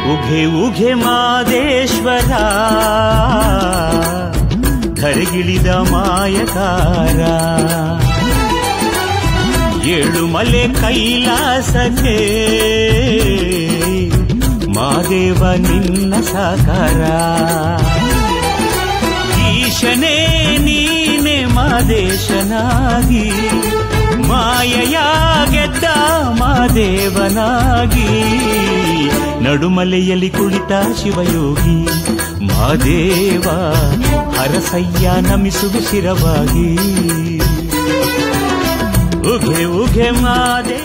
ಉಘೆ ಉಘೆ ಮಾದೇಶ್ವರ ಧರೆಗಿಳಿದ ಮಾಯಕಾರ ಏಳುಮಲೆ ಕೈಲಾಸಕ್ಕೆ ಮಾದೇವ ನಿನ್ನ ಸಾಕಾರ ಈಶನೇ ನೀನೆ ಮಾದೇಶನಾಗಿ ಮಾಯೆಯ ಗೆದ್ದ ಮಾದೇವನಾಗಿ ನಡುಮಲೆಯಲ್ಲಿ ಕುಳಿತ ಶಿವಯೋಗಿ ಮಾದೇವ ಹರಸಯ್ಯ ನಮಿಸುವ ಶಿರವಾಗಿ ಉಘೆ ಉಘೆ ಮಾದೇ